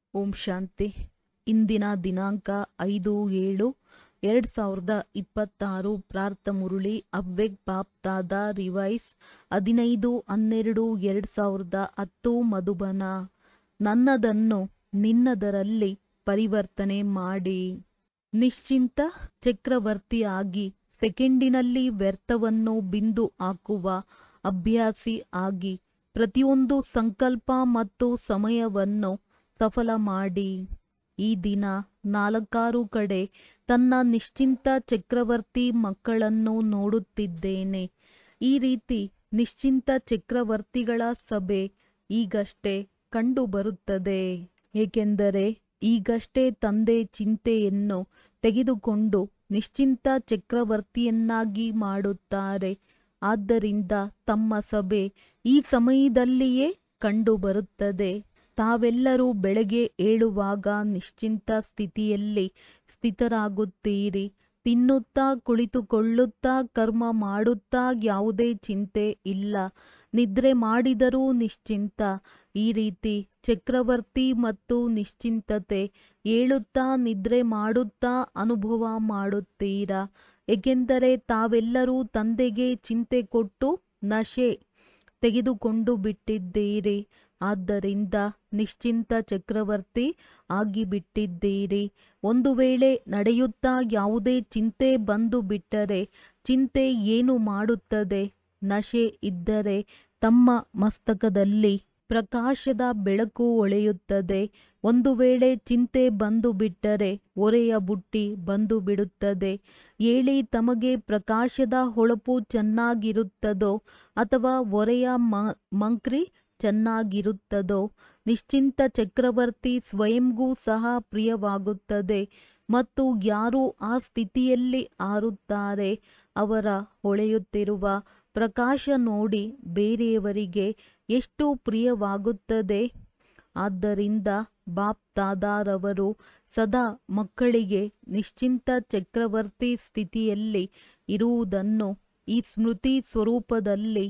ಓಂ ಶಾಂತಿ ಇಂದಿನ ದಿನಾಂಕ ಐದು ಏಳು ಎರಡು ಸಾವಿರದ ಇಪ್ಪತ್ತಾರು ಪ್ರಾರ್ಥ ಮುರುಳಿ ಅವ್ವೆಕ್ ಬಾಪ್ ದಾದಾ ರಿವೈಸ್ ಹದಿನೈದು ಹನ್ನೆರಡು ಎರಡು ಸಾವಿರದ ಹತ್ತು ಮಧುಬನ ನನ್ನದನ್ನು ನಿನ್ನದರಲ್ಲಿ ಪರಿವರ್ತನೆ ಮಾಡಿ ನಿಶ್ಚಿಂತ ಚಕ್ರವರ್ತಿಯಾಗಿ ಸೆಕೆಂಡಿನಲ್ಲಿ ವ್ಯರ್ಥವನ್ನು ಬಿಂದು ಹಾಕುವ ಅಭ್ಯಾಸಿ ಆಗಿ ಪ್ರತಿಯೊಂದು ಸಂಕಲ್ಪ ಮತ್ತು ಸಮಯವನ್ನು ಸಫಲ ಮಾಡಿ ಈ ದಿನ ನಾಲ್ಕಾರು ಕಡೆ ತನ್ನ ನಿಶ್ಚಿಂತ ಚಕ್ರವರ್ತಿ ಮಕ್ಕಳನ್ನು ನೋಡುತ್ತಿದ್ದೇನೆ ಈ ರೀತಿ ನಿಶ್ಚಿಂತ ಚಕ್ರವರ್ತಿಗಳ ಸಭೆ ಈಗಷ್ಟೇ ಕಂಡುಬರುತ್ತದೆ ಏಕೆಂದರೆ ಈಗಷ್ಟೇ ತಂದೆ ಚಿಂತೆಯನ್ನು ತೆಗೆದುಕೊಂಡು ನಿಶ್ಚಿಂತ ಚಕ್ರವರ್ತಿಯನ್ನಾಗಿ ಮಾಡುತ್ತಾರೆ ಆದ್ದರಿಂದ ತಮ್ಮ ಸಭೆ ಈ ಸಮಯದಲ್ಲಿಯೇ ಕಂಡುಬರುತ್ತದೆ ತಾವೆಲ್ಲರೂ ಬೆಳಗ್ಗೆ ಏಳುವಾಗ ನಿಶ್ಚಿಂತ ಸ್ಥಿತಿಯಲ್ಲಿ ಸ್ಥಿತರಾಗುತ್ತೀರಿ ತಿನ್ನುತ್ತಾ ಕುಳಿತುಕೊಳ್ಳುತ್ತಾ ಕರ್ಮ ಮಾಡುತ್ತಾ ಯಾವುದೇ ಚಿಂತೆ ಇಲ್ಲ ನಿದ್ರೆ ಮಾಡಿದರೂ ನಿಶ್ಚಿಂತ ಈ ರೀತಿ ಚಕ್ರವರ್ತಿ ಮತ್ತು ನಿಶ್ಚಿಂತತೆ ಹೇಳುತ್ತಾ ನಿದ್ರೆ ಮಾಡುತ್ತಾ ಅನುಭವ ಮಾಡುತ್ತೀರಾ ಏಕೆಂದರೆ ತಾವೆಲ್ಲರೂ ತಂದೆಗೆ ಚಿಂತೆ ಕೊಟ್ಟು ನಶೆ ತೆಗೆದುಕೊಂಡು ಬಿಟ್ಟಿದ್ದೀರಿ ಆದ್ದರಿಂದ ನಿಶ್ಚಿಂತ ಚಕ್ರವರ್ತಿ ಆಗಿಬಿಟ್ಟಿದ್ದೀರಿ ಒಂದು ವೇಳೆ ನಡೆಯುತ್ತಾ ಯಾವುದೇ ಚಿಂತೆ ಬಂದು ಬಿಟ್ಟರೆ ಚಿಂತೆ ಏನು ಮಾಡುತ್ತದೆ ನಶೆ ಇದ್ದರೆ ತಮ್ಮ ಮಸ್ತಕದಲ್ಲಿ ಪ್ರಕಾಶದ ಬೆಳಕು ಹೊಳೆಯುತ್ತದೆ ಒಂದು ವೇಳೆ ಚಿಂತೆ ಬಂದು ಬಿಟ್ಟರೆ ಹೊರೆಯ ಬುಟ್ಟಿ ಬಂದು ಬಿಡುತ್ತದೆ ಹೇಳಿ ತಮಗೆ ಪ್ರಕಾಶದ ಹೊಳಪು ಚೆನ್ನಾಗಿರುತ್ತದೋ ಅಥವಾ ಹೊರೆಯ ಮಂಕ್ರಿ ಚೆನ್ನಾಗಿರುತ್ತದೋ ನಿಶ್ಚಿಂತ ಚಕ್ರವರ್ತಿ ಸ್ವಯಂಗೂ ಸಹ ಪ್ರಿಯವಾಗುತ್ತದೆ ಮತ್ತು ಯಾರು ಆ ಸ್ಥಿತಿಯಲ್ಲಿ ಹಾರುತ್ತಾರೆ ಅವರ ಹೊಳೆಯುತ್ತಿರುವ ಪ್ರಕಾಶ ನೋಡಿ ಬೇರೆಯವರಿಗೆ ಎಷ್ಟು ಪ್ರಿಯವಾಗುತ್ತದೆ ಆದ್ದರಿಂದ ಬಾಪ್ ದಾದಾರವರು ಸದಾ ಮಕ್ಕಳಿಗೆ ನಿಶ್ಚಿಂತ ಚಕ್ರವರ್ತಿ ಸ್ಥಿತಿಯಲ್ಲಿ ಇರುವುದನ್ನು ಈ ಸ್ಮೃತಿ ಸ್ವರೂಪದಲ್ಲಿ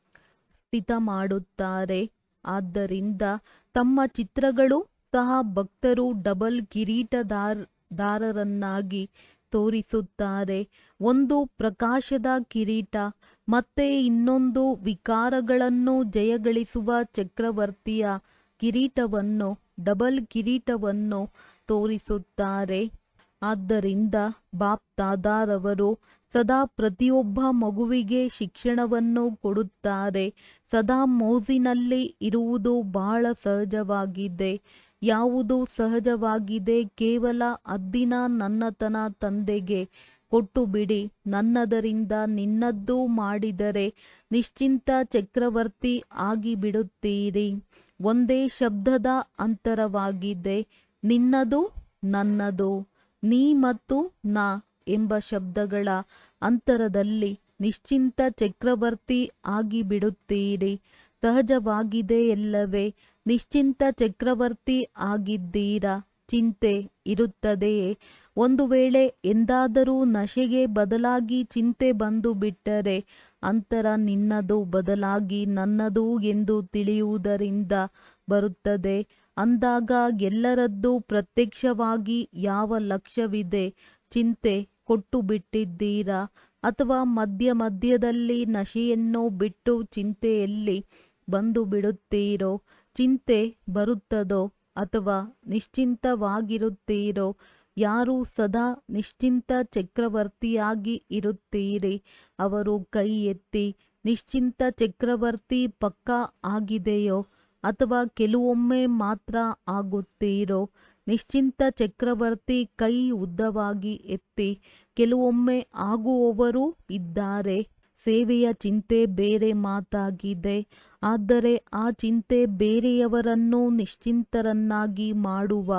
ಸ್ಥಿತ ಮಾಡುತ್ತಾರೆ ಆದ್ದರಿಂದ ತಮ್ಮ ಚಿತ್ರಗಳು ಸಹ ಭಕ್ತರು ಡಬಲ್ ಕಿರೀಟದಾರರನ್ನಾಗಿ ತೋರಿಸುತ್ತಾರೆ ಒಂದು ಪ್ರಕಾಶದ ಕಿರೀಟ ಮತ್ತೆ ಇನ್ನೊಂದು ವಿಕಾರಗಳನ್ನು ಜಯಗಳಿಸುವ ಚಕ್ರವರ್ತಿಯ ಕಿರೀಟವನ್ನು ಡಬಲ್ ಕಿರೀಟವನ್ನು ತೋರಿಸುತ್ತಾರೆ ಆದ್ದರಿಂದ ಬಾಪ್ ದಾದಾರವರು ಸದಾ ಪ್ರತಿಯೊಬ್ಬ ಮಗುವಿಗೆ ಶಿಕ್ಷಣವನ್ನು ಕೊಡುತ್ತಾರೆ ಸದಾ ಮೋಜಿನಲ್ಲಿ ಇರುವುದು ಬಹಳ ಸಹಜವಾಗಿದೆ ಯಾವುದು ಸಹಜವಾಗಿದೆ ಕೇವಲ ಹದ್ದಿನ ನನ್ನತನ ತಂದೆಗೆ ಕೊಟ್ಟು ಬಿಡಿ ನನ್ನದರಿಂದ ನಿನ್ನದ್ದು ಮಾಡಿದರೆ ನಿಶ್ಚಿಂತ ಚಕ್ರವರ್ತಿ ಆಗಿಬಿಡುತ್ತೀರಿ ಒಂದೇ ಶಬ್ದದ ಅಂತರವಾಗಿದೆ ನಿನ್ನದು ನನ್ನದು ನೀ ಮತ್ತು ನಾ ಎಂಬ ಶಬ್ದಗಳ ಅಂತರದಲ್ಲಿ ನಿಶ್ಚಿಂತ ಚಕ್ರವರ್ತಿ ಆಗಿಬಿಡುತ್ತೀರಿ ಸಹಜವಾಗಿದೆ ಎಲ್ಲವೇ ನಿಶ್ಚಿಂತ ಚಕ್ರವರ್ತಿ ಆಗಿದ್ದೀರಾ ಚಿಂತೆ ಇರುತ್ತದೆಯೇ ಒಂದು ವೇಳೆ ಎಂದಾದರೂ ನಶೆಗೆ ಬದಲಾಗಿ ಚಿಂತೆ ಬಂದು ಬಿಟ್ಟರೆ ಅಂತರ ನಿನ್ನದು ಬದಲಾಗಿ ನನ್ನದು ಎಂದು ತಿಳಿಯುವುದರಿಂದ ಬರುತ್ತದೆ ಅಂದಾಗ ಎಲ್ಲರದ್ದು ಪ್ರತ್ಯಕ್ಷವಾಗಿ ಯಾವ ಲಕ್ಷ್ಯವಿದೆ ಚಿಂತೆ ಕೊಟ್ಟು ಬಿಟ್ಟಿದ್ದೀರಾ ಅಥವಾ ಮಧ್ಯ ಮಧ್ಯದಲ್ಲಿ ನಶೆಯನ್ನು ಬಿಟ್ಟು ಚಿಂತೆಯಲ್ಲಿ ಬಂದು ಬಿಡುತ್ತೀರೋ ಚಿಂತೆ ಬರುತ್ತದೋ ಅಥವಾ ನಿಶ್ಚಿಂತವಾಗಿರುತ್ತೀರೋ ಯಾರು ಸದಾ ನಿಶ್ಚಿಂತ ಚಕ್ರವರ್ತಿಯಾಗಿ ಇರುತ್ತೀರಿ ಅವರು ಕೈ ಎತ್ತಿ ನಿಶ್ಚಿಂತ ಚಕ್ರವರ್ತಿ ಪಕ್ಕಾ ಆಗಿದೆಯೋ ಅಥವಾ ಕೆಲವೊಮ್ಮೆ ಮಾತ್ರ ಆಗುತ್ತೀರೋ ನಿಶ್ಚಿಂತ ಚಕ್ರವರ್ತಿ ಕೈ ಉದ್ದವಾಗಿ ಎತ್ತಿ ಕೆಲವೊಮ್ಮೆ ಆಗುವವರೂ ಇದ್ದಾರೆ ಸೇವೆಯ ಚಿಂತೆ ಬೇರೆ ಮಾತಾಗಿದೆ ಆದರೆ ಆ ಚಿಂತೆ ಬೇರೆಯವರನ್ನು ನಿಶ್ಚಿಂತರನ್ನಾಗಿ ಮಾಡುವ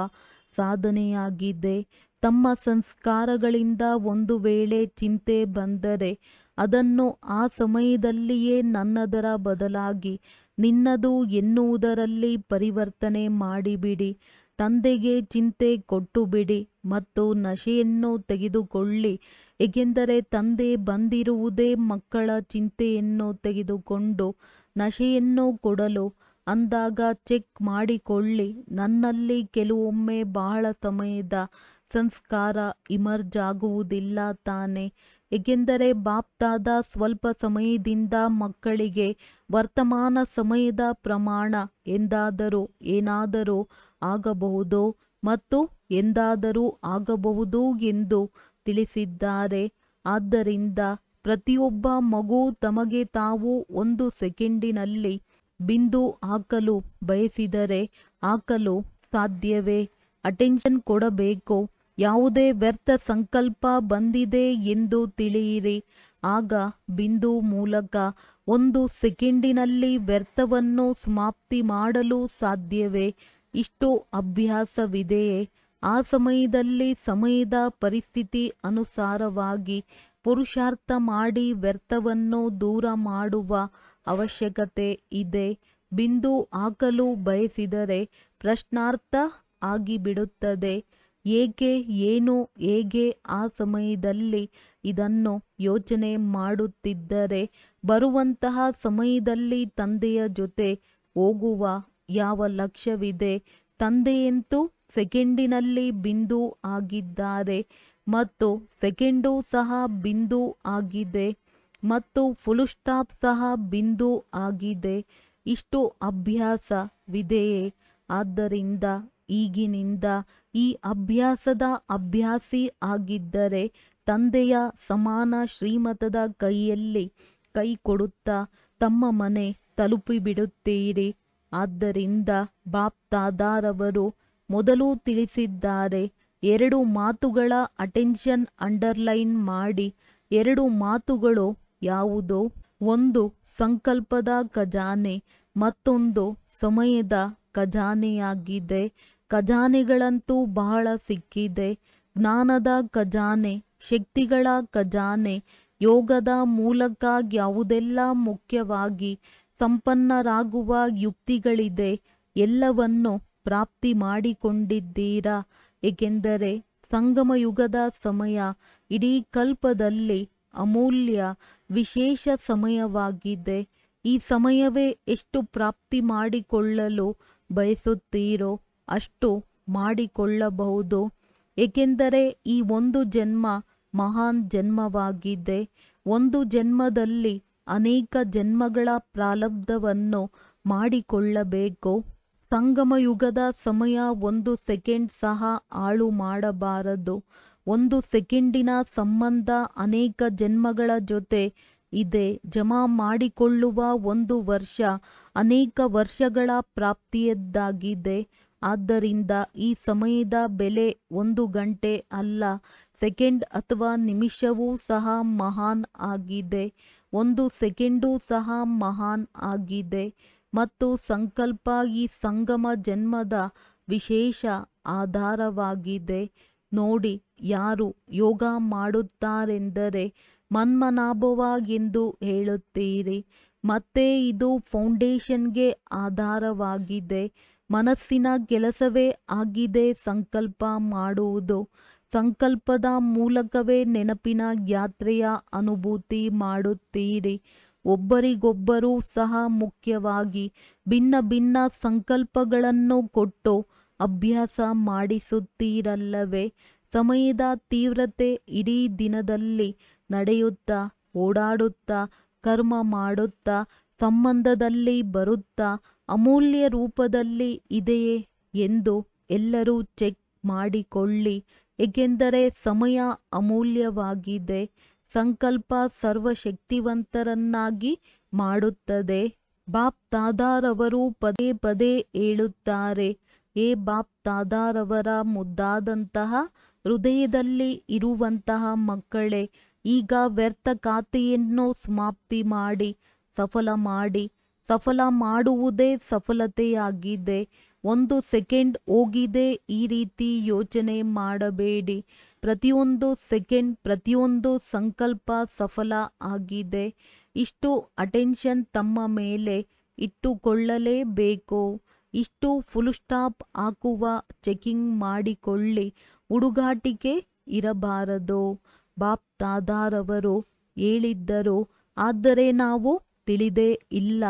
ಸಾಧನೆಯಾಗಿದೆ ತಮ್ಮ ಸಂಸ್ಕಾರಗಳಿಂದ ಒಂದು ವೇಳೆ ಚಿಂತೆ ಬಂದರೆ ಅದನ್ನು ಆ ಸಮಯದಲ್ಲಿಯೇ ನನ್ನದರ ಬದಲಾಗಿ ನಿನ್ನದು ಎನ್ನುವುದರಲ್ಲಿ ಪರಿವರ್ತನೆ ಮಾಡಿಬಿಡಿ ತಂದೆಗೆ ಚಿಂತೆ ಕೊಟ್ಟು ಬಿಡಿ ಮತ್ತು ನಶೆಯನ್ನು ತೆಗೆದುಕೊಳ್ಳಿ ಏಕೆಂದರೆ ತಂದೆ ಬಂದಿರುವುದೇ ಮಕ್ಕಳ ಚಿಂತೆಯನ್ನು ತೆಗೆದುಕೊಂಡು ನಶೆಯನ್ನು ಕೊಡಲು ಅಂದಾಗ ಚೆಕ್ ಮಾಡಿಕೊಳ್ಳಿ ನನ್ನಲ್ಲಿ ಕೆಲವೊಮ್ಮೆ ಬಹಳ ಸಮಯದ ಸಂಸ್ಕಾರ ಇಮರ್ಜ್ ಆಗುವುದಿಲ್ಲ ತಾನೆ ಏಕೆಂದರೆ ಬಾಪ್ದಾದ ಸ್ವಲ್ಪ ಸಮಯದಿಂದ ಮಕ್ಕಳಿಗೆ ವರ್ತಮಾನ ಸಮಯದ ಪ್ರಮಾಣ ಎಂದಾದರೂ ಏನಾದರೂ ಆಗಬಹುದೋ ಮತ್ತು ಎಂದಾದರೂ ಆಗಬಹುದು ಎಂದು ತಿಳಿಸಿದ್ದಾರೆ ಆದ್ದರಿಂದ ಪ್ರತಿಯೊಬ್ಬ ಮಗು ತಮಗೆ ತಾವು ಒಂದು ಸೆಕೆಂಡಿನಲ್ಲಿ ಬಿಂದು ಹಾಕಲು ಬಯಸಿದರೆ ಹಾಕಲು ಸಾಧ್ಯವೇ ಅಟೆನ್ಷನ್ ಕೊಡಬೇಕು ಯಾವುದೇ ವ್ಯರ್ಥ ಸಂಕಲ್ಪ ಬಂದಿದೆ ಎಂದು ತಿಳಿಯಿರಿ ಆಗ ಬಿಂದು ಮೂಲಕ ಒಂದು ಸೆಕೆಂಡಿನಲ್ಲಿ ವ್ಯರ್ಥವನ್ನು ಸಮಾಪ್ತಿ ಮಾಡಲು ಸಾಧ್ಯವೇ ಇಷ್ಟು ಅಭ್ಯಾಸವಿದೆಯೇ ಆ ಸಮಯದಲ್ಲಿ ಸಮಯದ ಪರಿಸ್ಥಿತಿ ಅನುಸಾರವಾಗಿ ಪುರುಷಾರ್ಥ ಮಾಡಿ ವ್ಯರ್ಥವನ್ನು ದೂರ ಮಾಡುವ ಅವಶ್ಯಕತೆ ಇದೆ ಬಿಂದು ಹಾಕಲು ಬಯಸಿದರೆ ಪ್ರಶ್ನಾರ್ಥ ಆಗಿಬಿಡುತ್ತದೆ ಏಕೆ ಏನು ಹೇಗೆ ಆ ಸಮಯದಲ್ಲಿ ಇದನ್ನು ಯೋಚನೆ ಮಾಡುತ್ತಿದ್ದರೆ ಬರುವಂತಹ ಸಮಯದಲ್ಲಿ ತಂದೆಯ ಜೊತೆ ಹೋಗುವ ಯಾವ ಲಕ್ಷ್ಯವಿದೆ ತಂದೆಯಂತೂ ಸೆಕೆಂಡಿನಲ್ಲಿ ಬಿಂದು ಆಗಿದ್ದಾರೆ ಮತ್ತು ಸೆಕೆಂಡು ಸಹ ಬಿಂದು ಆಗಿದೆ ಮತ್ತು ಫುಲ್ ಸ್ಟಾಪ್ ಸಹ ಬಿಂದು ಆಗಿದೆ ಇಷ್ಟು ಅಭ್ಯಾಸವಿದೆಯೇ ಆದ್ದರಿಂದ ಈಗಿನಿಂದ ಈ ಅಭ್ಯಾಸದ ಅಭ್ಯಾಸಿ ಆಗಿದ್ದರೆ ತಂದೆಯ ಸಮಾನ ಶ್ರೀಮತದ ಕೈಯಲ್ಲಿ ಕೈ ಕೊಡುತ್ತಾ ತಮ್ಮ ಮನೆ ತಲುಪಿಬಿಡುತ್ತೀರಿ ಆದ್ದರಿಂದ ಬಾಪ್ ದಾದಾರವರು ಮೊದಲು ತಿಳಿಸಿದ್ದಾರೆ ಎರಡು ಮಾತುಗಳ ಅಟೆನ್ಷನ್ ಅಂಡರ್ಲೈನ್ ಮಾಡಿ ಎರಡು ಮಾತುಗಳು ಯಾವುದೋ ಒಂದು ಸಂಕಲ್ಪದ ಖಜಾನೆ ಮತ್ತೊಂದು ಸಮಯದ ಖಜಾನೆಯಾಗಿದೆ ಖಜಾನೆಗಳಂತೂ ಬಹಳ ಸಿಕ್ಕಿದೆ ಜ್ಞಾನದ ಖಜಾನೆ ಶಕ್ತಿಗಳ ಖಜಾನೆ ಯೋಗದ ಮೂಲಕ ಯಾವುದೆಲ್ಲ ಮುಖ್ಯವಾಗಿ ಸಂಪನ್ನರಾಗುವ ಯುಕ್ತಿಗಳಿದೆ ಎಲ್ಲವನ್ನು ಪ್ರಾಪ್ತಿ ಮಾಡಿಕೊಂಡಿದ್ದೀರಾ ಏಕೆಂದರೆ ಸಂಗಮ ಯುಗದ ಸಮಯ ಇಡೀ ಕಲ್ಪದಲ್ಲಿ ಅಮೂಲ್ಯ ವಿಶೇಷ ಸಮಯವಾಗಿದೆ ಈ ಸಮಯವೇ ಎಷ್ಟು ಪ್ರಾಪ್ತಿ ಮಾಡಿಕೊಳ್ಳಲು ಬಯಸುತ್ತೀರೋ ಅಷ್ಟು ಮಾಡಿಕೊಳ್ಳಬಹುದು ಏಕೆಂದರೆ ಈ ಒಂದು ಜನ್ಮ ಮಹಾನ್ ಜನ್ಮವಾಗಿದೆ ಒಂದು ಜನ್ಮದಲ್ಲಿ ಅನೇಕ ಜನ್ಮಗಳ ಪ್ರಾರಬ್ಧವನ್ನು ಮಾಡಿಕೊಳ್ಳಬೇಕು ಸಂಗಮ ಯುಗದ ಸಮಯ ಒಂದು ಸೆಕೆಂಡ್ ಸಹ ಹಾಳು ಮಾಡಬಾರದು ಒಂದು ಸೆಕೆಂಡಿನ ಸಂಬಂಧ ಅನೇಕ ಜನ್ಮಗಳ ಜೊತೆ ಇದೆ ಜಮಾ ಮಾಡಿಕೊಳ್ಳುವ ಒಂದು ವರ್ಷ ಅನೇಕ ವರ್ಷಗಳ ಪ್ರಾಪ್ತಿಯದ್ದಾಗಿದೆ ಆದ್ದರಿಂದ ಈ ಸಮಯದ ಬೆಲೆ ಒಂದು ಗಂಟೆ ಅಲ್ಲ ಸೆಕೆಂಡ್ ಅಥವಾ ನಿಮಿಷವೂ ಸಹ ಮಹಾನ್ ಆಗಿದೆ ಒಂದು ಸೆಕೆಂಡು ಸಹ ಮಹಾನ್ ಆಗಿದೆ ಮತ್ತು ಸಂಕಲ್ಪ ಈ ಸಂಗಮ ಜನ್ಮದ ವಿಶೇಷ ಆಧಾರವಾಗಿದೆ ನೋಡಿ ಯಾರು ಯೋಗ ಮಾಡುತ್ತಾರೆಂದರೆ ಮನ್ಮನಾಭವ ಎಂದು ಹೇಳುತ್ತೀರಿ ಮತ್ತೆ ಇದು ಫೌಂಡೇಶನ್ಗೆ ಆಧಾರವಾಗಿದೆ ಮನಸ್ಸಿನ ಕೆಲಸವೇ ಆಗಿದೆ ಸಂಕಲ್ಪ ಮಾಡುವುದು ಸಂಕಲ್ಪದ ಮೂಲಕವೇ ನೆನಪಿನ ಯಾತ್ರೆಯ ಅನುಭೂತಿ ಮಾಡುತ್ತೀರಿ ಒಬ್ಬರಿಗೊಬ್ಬರೂ ಸಹ ಮುಖ್ಯವಾಗಿ ಭಿನ್ನ ಭಿನ್ನ ಸಂಕಲ್ಪಗಳನ್ನು ಕೊಟ್ಟು ಅಭ್ಯಾಸ ಮಾಡಿಸುತ್ತೀರಲ್ಲವೇ ಸಮಯದ ತೀವ್ರತೆ ಇಡೀ ದಿನದಲ್ಲಿ ನಡೆಯುತ್ತಾ ಓಡಾಡುತ್ತಾ ಕರ್ಮ ಮಾಡುತ್ತಾ ಸಂಬಂಧದಲ್ಲಿ ಬರುತ್ತಾ ಅಮೂಲ್ಯ ರೂಪದಲ್ಲಿ ಇದೆಯೇ ಎಂದು ಎಲ್ಲರೂ ಚೆಕ್ ಮಾಡಿಕೊಳ್ಳಿ ಏಕೆಂದರೆ ಸಮಯ ಅಮೂಲ್ಯವಾಗಿದೆ ಸಂಕಲ್ಪ ಸರ್ವಶಕ್ತಿವಂತರನ್ನಾಗಿ ಮಾಡುತ್ತದೆ ಬಾಪ್ ದಾದಾರವರು ಪದೇ ಪದೇ ಹೇಳುತ್ತಾರೆ ಏ ಬಾಪ್ ದಾದಾರವರ ಮುದ್ದಾದಂತಹ ಹೃದಯದಲ್ಲಿ ಇರುವಂತಹ ಮಕ್ಕಳೇ ಈಗ ವ್ಯರ್ಥ ಖಾತೆಯನ್ನು ಸಮಾಪ್ತಿ ಮಾಡಿ ಸಫಲ ಮಾಡಿ ಸಫಲ ಮಾಡುವುದೇ ಸಫಲತೆಯಾಗಿದೆ ಒಂದು ಸೆಕೆಂಡ್ ಹೋಗಿದೆ ಈ ರೀತಿ ಯೋಚನೆ ಮಾಡಬೇಡಿ ಪ್ರತಿಯೊಂದು ಸೆಕೆಂಡ್ ಪ್ರತಿಯೊಂದು ಸಂಕಲ್ಪ ಸಫಲ ಆಗಿದೆ ಇಷ್ಟು ಅಟೆನ್ಷನ್ ತಮ್ಮ ಮೇಲೆ ಇಟ್ಟುಕೊಳ್ಳಲೇಬೇಕು ಇಷ್ಟು ಫುಲ್ ಸ್ಟಾಪ್ ಹಾಕುವ ಚೆಕಿಂಗ್ ಮಾಡಿಕೊಳ್ಳಿ ಹುಡುಗಾಟಿಕೆ ಇರಬಾರದು ಬಾಪ್ ದಾದಾರವರು ಹೇಳಿದ್ದರು ಆದರೆ ನಾವು ತಿಳಿದೇ ಇಲ್ಲ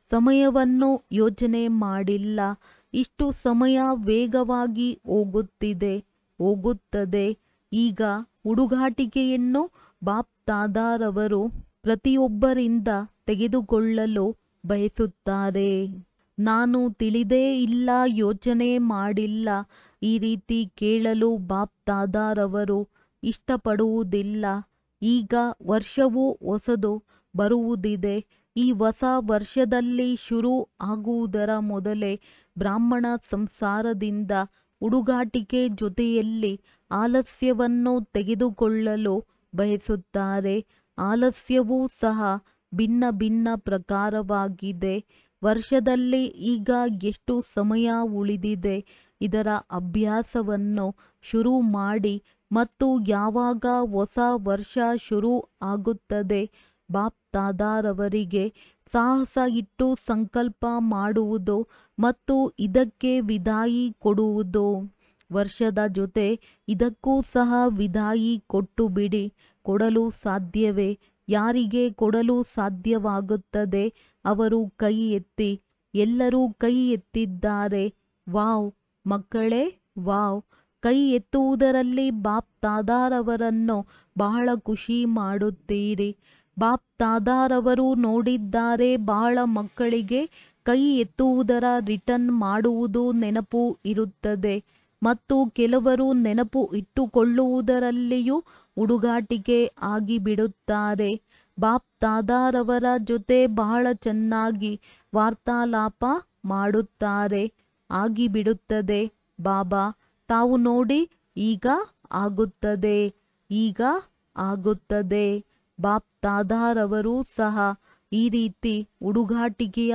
ಸಮಯವನ್ನು ಯೋಚನೆ ಮಾಡಿಲ್ಲ ಇಷ್ಟು ಸಮಯ ವೇಗವಾಗಿ ಹೋಗುತ್ತಿದೆ ಹೋಗುತ್ತದೆ ಈಗ ಹುಡುಗಾಟಿಕೆಯನ್ನು ಬಾಪ್ ತಾದಾರವರು ಪ್ರತಿಯೊಬ್ಬರಿಂದ ತೆಗೆದುಕೊಳ್ಳಲು ಬಯಸುತ್ತಾರೆ ನಾನು ತಿಳಿದೇ ಇಲ್ಲ ಯೋಚನೆ ಮಾಡಿಲ್ಲ ಈ ರೀತಿ ಕೇಳಲು ಬಾಪ್ ತಾದಾರವರು ಇಷ್ಟಪಡುವುದಿಲ್ಲ ಈಗ ವರ್ಷವು ಹೊಸದು ಬರುವುದಿದೆ ಈ ಹೊಸ ವರ್ಷದಲ್ಲಿ ಶುರು ಆಗುವುದರ ಮೊದಲೇ ಬ್ರಾಹ್ಮಣ ಸಂಸಾರದಿಂದ ಹುಡುಗಾಟಿಕೆ ಜೊತೆಯಲ್ಲಿ ಆಲಸ್ಯವನ್ನು ತೆಗೆದುಕೊಳ್ಳಲು ಬಯಸುತ್ತಾರೆ ಆಲಸ್ಯವೂ ಸಹ ಭಿನ್ನ ಭಿನ್ನ ಪ್ರಕಾರವಾಗಿದೆ ವರ್ಷದಲ್ಲಿ ಈಗ ಎಷ್ಟು ಸಮಯ ಉಳಿದಿದೆ ಇದರ ಅಭ್ಯಾಸವನ್ನು ಶುರು ಮಾಡಿ ಮತ್ತು ಯಾವಾಗ ಹೊಸ ವರ್ಷ ಶುರು ಆಗುತ್ತದೆ ಬಾಪ್ ತಾದಾರವರಿಗೆ ಸಾಹಸ ಇಟ್ಟು ಸಂಕಲ್ಪ ಮಾಡುವುದು ಮತ್ತು ಇದಕ್ಕೆ ವಿದಾಯಿ ಕೊಡುವುದು ವರ್ಷದ ಜೊತೆ ಇದಕ್ಕೂ ಸಹ ವಿದಾಯಿ ಕೊಟ್ಟು ಬಿಡಿ ಕೊಡಲು ಸಾಧ್ಯವೇ ಯಾರಿಗೆ ಕೊಡಲು ಸಾಧ್ಯವಾಗುತ್ತದೆ ಅವರು ಕೈ ಎತ್ತಿ ಎಲ್ಲರೂ ಕೈ ಎತ್ತಿದ್ದಾರೆ ವಾವ್ ಮಕ್ಕಳೇ ವಾವ್ ಕೈ ಎತ್ತುವುದರಲ್ಲಿ ಬಾಪ್ ತಾದಾರವರನ್ನು ಬಹಳ ಖುಷಿ ಮಾಡುತ್ತೀರಿ ಬಾಪ್ ತಾದಾರವರು ನೋಡಿದ್ದಾರೆ ಬಹಳ ಮಕ್ಕಳಿಗೆ ಕೈ ಎತ್ತುವುದರ ರಿಟರ್ನ್ ಮಾಡುವುದು ನೆನಪು ಇರುತ್ತದೆ ಮತ್ತು ಕೆಲವರು ನೆನಪು ಇಟ್ಟುಕೊಳ್ಳುವುದರಲ್ಲಿಯೂ ಹುಡುಗಾಟಿಕೆ ಆಗಿಬಿಡುತ್ತಾರೆ ಬಾಪ್ ತಾದಾರವರ ಜೊತೆ ಬಹಳ ಚೆನ್ನಾಗಿ ವಾರ್ತಾಲಾಪ ಮಾಡುತ್ತಾರೆ ಆಗಿಬಿಡುತ್ತದೆ ಬಾಬಾ ತಾವು ನೋಡಿ ಈಗ ಆಗುತ್ತದೆ ಈಗ ಆಗುತ್ತದೆ ಬಾಪ್ ತಾದಾರವರು ಸಹ ಈ ರೀತಿ ಹುಡುಗಾಟಿಕೆಯ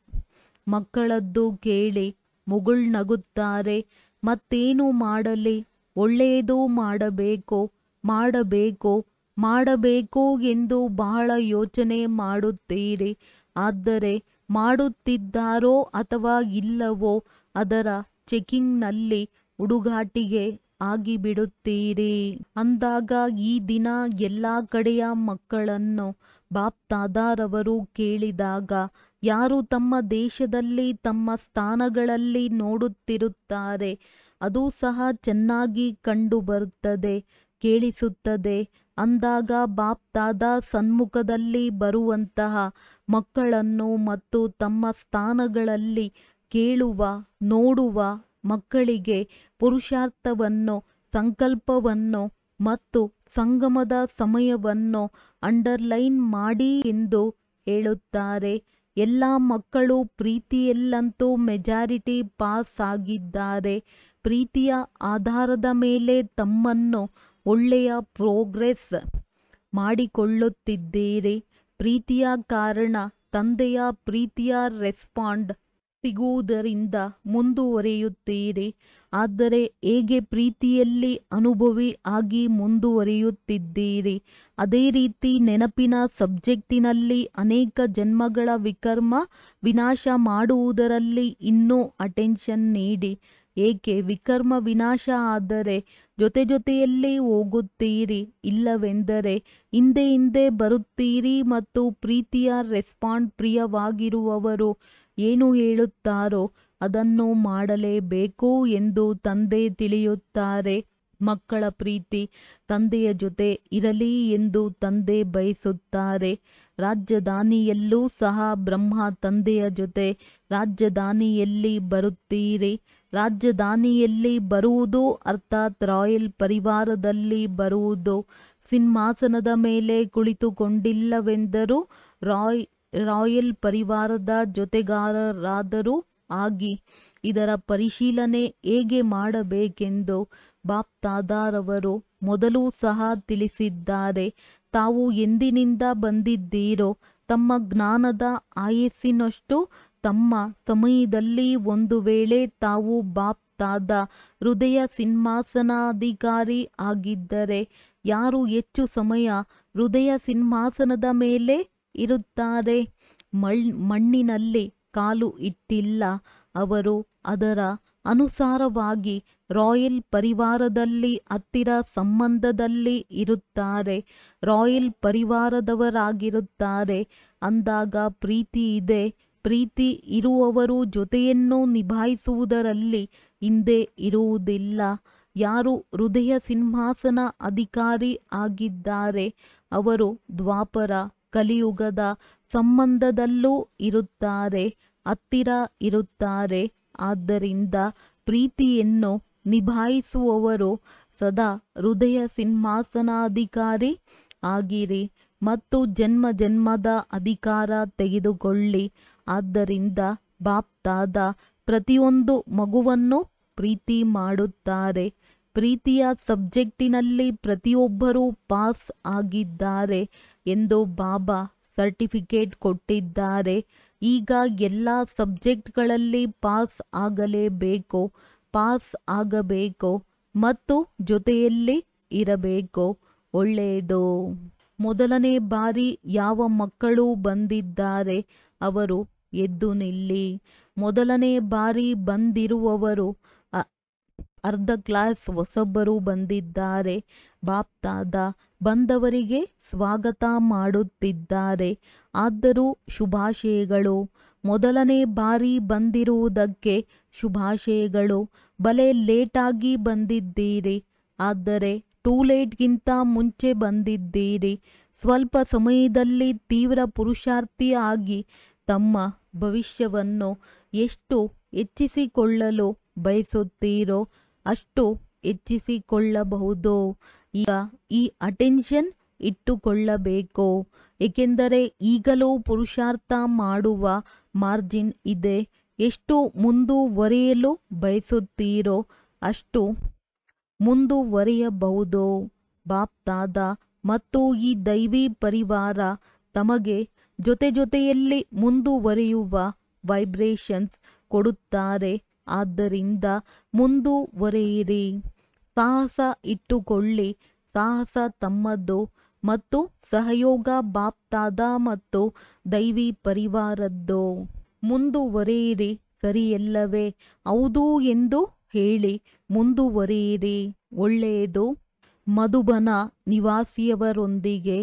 ಮಕ್ಕಳದ್ದು ಕೇಳಿ ಮುಗುಳ್ನಗುತ್ತಾರೆ ಮತ್ತೇನು ಮಾಡಲಿ ಒಳ್ಳೆಯದು ಮಾಡಬೇಕು ಮಾಡಬೇಕು ಮಾಡಬೇಕು ಎಂದು ಬಹಳ ಯೋಚನೆ ಮಾಡುತ್ತೀರಿ ಆದರೆ ಮಾಡುತ್ತಿದ್ದಾರೋ ಅಥವಾ ಇಲ್ಲವೋ ಅದರ ಚೆಕಿಂಗ್ನಲ್ಲಿ ಹುಡುಗಾಟಿಗೆ ಆಗಿಬಿಡುತ್ತೀರಿ ಅಂದಾಗ ಈ ದಿನ ಎಲ್ಲ ಕಡೆಯ ಮಕ್ಕಳನ್ನು ಬಾಪ್ ತಾದಾರವರು ಕೇಳಿದಾಗ ಯಾರು ತಮ್ಮ ದೇಶದಲ್ಲಿ ತಮ್ಮ ಸ್ಥಾನಗಳಲ್ಲಿ ನೋಡುತ್ತಿರುತ್ತಾರೆ ಅದು ಸಹ ಚೆನ್ನಾಗಿ ಕಂಡುಬರುತ್ತದೆ ಕೇಳಿಸುತ್ತದೆ ಅಂದಾಗ ಬಾಪ್ ತಾದ ಸನ್ಮುಖದಲ್ಲಿ ಬರುವಂತಹ ಮಕ್ಕಳನ್ನು ಮತ್ತು ತಮ್ಮ ಸ್ಥಾನಗಳಲ್ಲಿ ಕೇಳುವ ನೋಡುವ ಮಕ್ಕಳಿಗೆ ಪುರುಷಾರ್ಥವನ್ನು ಸಂಕಲ್ಪವನ್ನು ಮತ್ತು ಸಂಗಮದ ಸಮಯವನ್ನು ಅಂಡರ್ಲೈನ್ ಮಾಡಿ ಎಂದು ಹೇಳುತ್ತಾರೆ ಎಲ್ಲ ಮಕ್ಕಳು ಪ್ರೀತಿಯಲ್ಲಂತೂ ಮೆಜಾರಿಟಿ ಪಾಸ್ ಆಗಿದ್ದಾರೆ ಪ್ರೀತಿಯ ಆಧಾರದ ಮೇಲೆ ತಮ್ಮನ್ನು ಒಳ್ಳೆಯ ಪ್ರೋಗ್ರೆಸ್ ಮಾಡಿಕೊಳ್ಳುತ್ತಿದ್ದೀರಿ ಪ್ರೀತಿಯ ಕಾರಣ ತಂದೆಯ ಪ್ರೀತಿಯ ರೆಸ್ಪಾಂಡ್ ಸಿಗುವುದರಿಂದ ಮುಂದುವರಿಯುತ್ತೀರಿ ಆದರೆ ಹೇಗೆ ಪ್ರೀತಿಯಲ್ಲಿ ಅನುಭವಿ ಆಗಿ ಮುಂದುವರಿಯುತ್ತಿದ್ದೀರಿ ಅದೇ ರೀತಿ ನೆನಪಿನ ಸಬ್ಜೆಕ್ಟಿನಲ್ಲಿ ಅನೇಕ ಜನ್ಮಗಳ ವಿಕರ್ಮ ವಿನಾಶ ಮಾಡುವುದರಲ್ಲಿ ಇನ್ನೂ ಅಟೆನ್ಷನ್ ನೀಡಿ ಏಕೆ ವಿಕರ್ಮ ವಿನಾಶ ಆದರೆ ಜೊತೆ ಜೊತೆಯಲ್ಲಿ ಹೋಗುತ್ತೀರಿ ಇಲ್ಲವೆಂದರೆ ಹಿಂದೆ ಹಿಂದೆ ಬರುತ್ತೀರಿ ಮತ್ತು ಪ್ರೀತಿಯ ರೆಸ್ಪಾಂಡ್ ಪ್ರಿಯವಾಗಿರುವವರು ಏನು ಹೇಳುತ್ತಾರೋ ಅದನ್ನು ಮಾಡಲೇಬೇಕು ಎಂದು ತಂದೆ ತಿಳಿಯುತ್ತಾರೆ ಮಕ್ಕಳ ಪ್ರೀತಿ ತಂದೆಯ ಜೊತೆ ಇರಲಿ ಎಂದು ತಂದೆ ಬಯಸುತ್ತಾರೆ ರಾಜಧಾನಿಯಲ್ಲೂ ಸಹ ಬ್ರಹ್ಮ ತಂದೆಯ ಜೊತೆ ರಾಜಧಾನಿಯಲ್ಲಿ ಬರುತ್ತೀರಿ ರಾಜಧಾನಿಯಲ್ಲಿ ಬರುವುದು ಅರ್ಥಾತ್ ರಾಯಲ್ ಪರಿವಾರದಲ್ಲಿ ಬರುವುದು ಸಿಂಹಾಸನದ ಮೇಲೆ ಕುಳಿತುಕೊಂಡಿಲ್ಲವೆಂದರೂ ರಾಯ್ ರಾಯಲ್ ಪರಿವಾರದ ಜೊತೆಗಾರರಾದರೂ ಆಗಿ ಇದರ ಪರಿಶೀಲನೆ ಹೇಗೆ ಮಾಡಬೇಕೆಂದು ಬಾಪ್ ತಾದಾರವರು ಮೊದಲು ಸಹ ತಿಳಿಸಿದ್ದಾರೆ ತಾವು ಎಂದಿನಿಂದ ಬಂದಿದ್ದೀರೋ ತಮ್ಮ ಜ್ಞಾನದ ಆಯಸ್ಸಿನಷ್ಟು ತಮ್ಮ ಸಮಯದಲ್ಲಿ ಒಂದು ವೇಳೆ ತಾವು ಬಾಪ್ ತಾದ ಹೃದಯ ಸಿಂಹಾಸನಾಧಿಕಾರಿ ಆಗಿದ್ದರೆ ಯಾರು ಹೆಚ್ಚು ಸಮಯ ಹೃದಯ ಸಿಂಹಾಸನದ ಮೇಲೆ ಇರುತ್ತಾರೆ ಮಣ್ಣಿನಲ್ಲಿ ಕಾಲು ಇಟ್ಟಿಲ್ಲ ಅವರು ಅದರ ಅನುಸಾರವಾಗಿ ರಾಯಲ್ ಪರಿವಾರದಲ್ಲಿ ಹತ್ತಿರ ಸಂಬಂಧದಲ್ಲಿ ಇರುತ್ತಾರೆ ರಾಯಲ್ ಪರಿವಾರದವರಾಗಿರುತ್ತಾರೆ ಅಂದಾಗ ಪ್ರೀತಿ ಇದೆ ಪ್ರೀತಿ ಇರುವವರು ಜೊತೆಯನ್ನು ನಿಭಾಯಿಸುವುದರಲ್ಲಿ ಹಿಂದೆ ಇರುವುದಿಲ್ಲ ಯಾರು ಹೃದಯ ಸಿಂಹಾಸನ ಅಧಿಕಾರಿ ಆಗಿದ್ದಾರೆ ಅವರು ದ್ವಾಪರ ಕಲಿಯುಗದ ಸಂಬಂಧದಲ್ಲೂ ಇರುತ್ತಾರೆ ಹತ್ತಿರ ಇರುತ್ತಾರೆ ಆದ್ದರಿಂದ ಪ್ರೀತಿಯನ್ನು ನಿಭಾಯಿಸುವವರು ಸದಾ ಹೃದಯ ಸಿಂಹಾಸನಾಧಿಕಾರಿ ಆಗಿರಿ ಮತ್ತು ಜನ್ಮ ಜನ್ಮದ ಅಧಿಕಾರ ತೆಗೆದುಕೊಳ್ಳಿ ಆದ್ದರಿಂದ ಬಾಪ್ತಾದ ಪ್ರತಿಯೊಂದು ಮಗುವನ್ನು ಪ್ರೀತಿ ಮಾಡುತ್ತಾರೆ ಪ್ರೀತಿಯ ಸಬ್ಜೆಕ್ಟಿನಲ್ಲಿ ಪ್ರತಿಯೊಬ್ಬರೂ ಪಾಸ್ ಆಗಿದ್ದಾರೆ ಎಂದು ಬಾಬಾ ಸರ್ಟಿಫಿಕೇಟ್ ಕೊಟ್ಟಿದ್ದಾರೆ ಈಗ ಎಲ್ಲ ಸಬ್ಜೆಕ್ಟ್ಗಳಲ್ಲಿ ಪಾಸ್ ಆಗಲೇಬೇಕು ಪಾಸ್ ಆಗಬೇಕು ಮತ್ತು ಜೊತೆಯಲ್ಲಿ ಇರಬೇಕು ಒಳ್ಳೆಯದು ಮೊದಲನೇ ಬಾರಿ ಯಾವ ಮಕ್ಕಳು ಬಂದಿದ್ದಾರೆ ಅವರು ಎದ್ದು ನಿಲ್ಲಿ ಮೊದಲನೇ ಬಾರಿ ಬಂದಿರುವವರು ಅ- ಅರ್ಧ ಕ್ಲಾಸ್ ಹೊಸಬ್ಬರು ಬಂದಿದ್ದಾರೆ ಬಾಪ್ತಾದ ಬಂದವರಿಗೆ ಸ್ವಾಗತ ಮಾಡುತ್ತಿದ್ದಾರೆ ಆದರೂ ಶುಭಾಶಯಗಳು ಮೊದಲನೇ ಬಾರಿ ಬಂದಿರುವುದಕ್ಕೆ ಶುಭಾಶಯಗಳು ಬಲೆ ಲೇಟಾಗಿ ಬಂದಿದ್ದೀರಿ ಆದರೆ ಟೂ ಲೇಟ್ಗಿಂತ ಮುಂಚೆ ಬಂದಿದ್ದೀರಿ ಸ್ವಲ್ಪ ಸಮಯದಲ್ಲಿ ತೀವ್ರ ಪುರುಷಾರ್ಥಿ ಆಗಿ ತಮ್ಮ ಭವಿಷ್ಯವನ್ನು ಎಷ್ಟು ಹೆಚ್ಚಿಸಿಕೊಳ್ಳಲು ಬಯಸುತ್ತೀರೋ ಅಷ್ಟು ಹೆಚ್ಚಿಸಿಕೊಳ್ಳಬಹುದು ಈಗ ಈ ಅಟೆನ್ಷನ್ ಇಟ್ಟುಕೊಳ್ಳಬೇಕು ಏಕೆಂದರೆ ಈಗಲೂ ಪುರುಷಾರ್ಥ ಮಾಡುವ ಮಾರ್ಜಿನ್ ಇದೆ ಎಷ್ಟು ಮುಂದುವರಿಯಲು ಬಯಸುತ್ತೀರೋ ಅಷ್ಟು ಮುಂದುವರಿಯಬಹುದು ಬಾಪ್ತಾದ ಮತ್ತು ಈ ದೈವಿ ಪರಿವಾರ ತಮಗೆ ಜೊತೆ ಜೊತೆಯಲ್ಲಿ ಮುಂದುವರಿಯುವ ವೈಬ್ರೇಷನ್ಸ್ ಕೊಡುತ್ತಾರೆ ಆದ್ದರಿಂದ ಮುಂದುವರಿಯಿರಿ ಸಾಹಸ ಇಟ್ಟುಕೊಳ್ಳಿ ಸಾಹಸ ತಮ್ಮದು ಮತ್ತು ಸಹಯೋಗ ಬಾಪ್ತಾದ ಮತ್ತು ದೈವಿ ಪರಿವಾರದ್ದು ಮುಂದುವರಿಯಿರಿ ಸರಿಯಲ್ಲವೇ ಹೌದು ಎಂದು ಹೇಳಿ ಮುಂದುವರಿಯಿರಿ ಒಳ್ಳೆಯದು ಮಧುಬನ ನಿವಾಸಿಯವರೊಂದಿಗೆ